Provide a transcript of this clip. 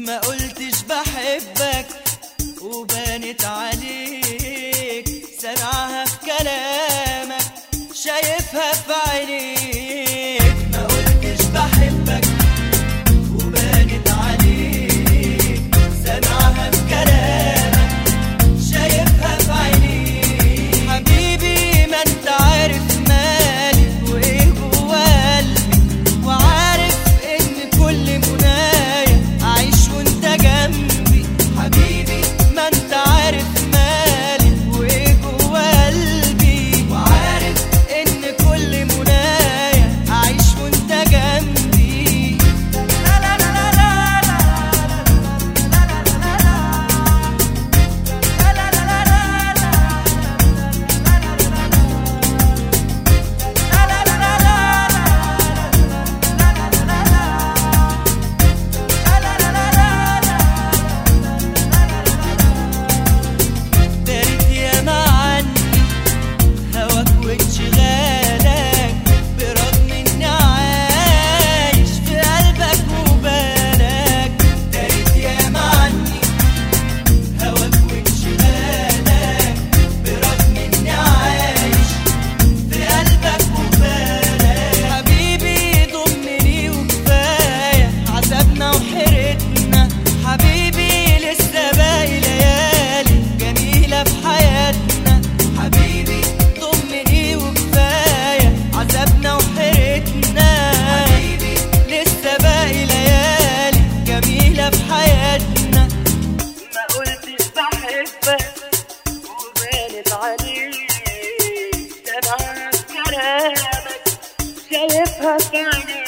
ما قلتش بحبك وبانت عليك سامعها في كلامك شايفها في عينيك ما قلتش بحبك وبانت عليك سامعها في كلامك شايفها في عينيك حبيبي ما انت عارف مالي وايه جوا قلبي وعارف ان كل منايا اعيش وانت جنبي حبيبي ما انت عارف مالي وايه جوا قلبي وعارف ان كل منايا اعيش وانت جنبي لا لا لا لا لا لا لا لا لا لا لا دارت ياما عني هواك وانشغالك برغم اني عايش في قلبك وبالك دارت ياما عني هواك وانشغالك برغم اني عايش في قلبك وبالك حبيبي ضمني وكفايه عذابنا وحيرتنا حبيبي لسه باقي ليالي جميله في حياتنا حبيبي ضمني وكفايه عذابنا وحيرتنا حبيبي لسه باقي ليالي جميله في حياتنا ما قلتش بحبك وبانت عليك سامعها في كلامك شايفها في عينيك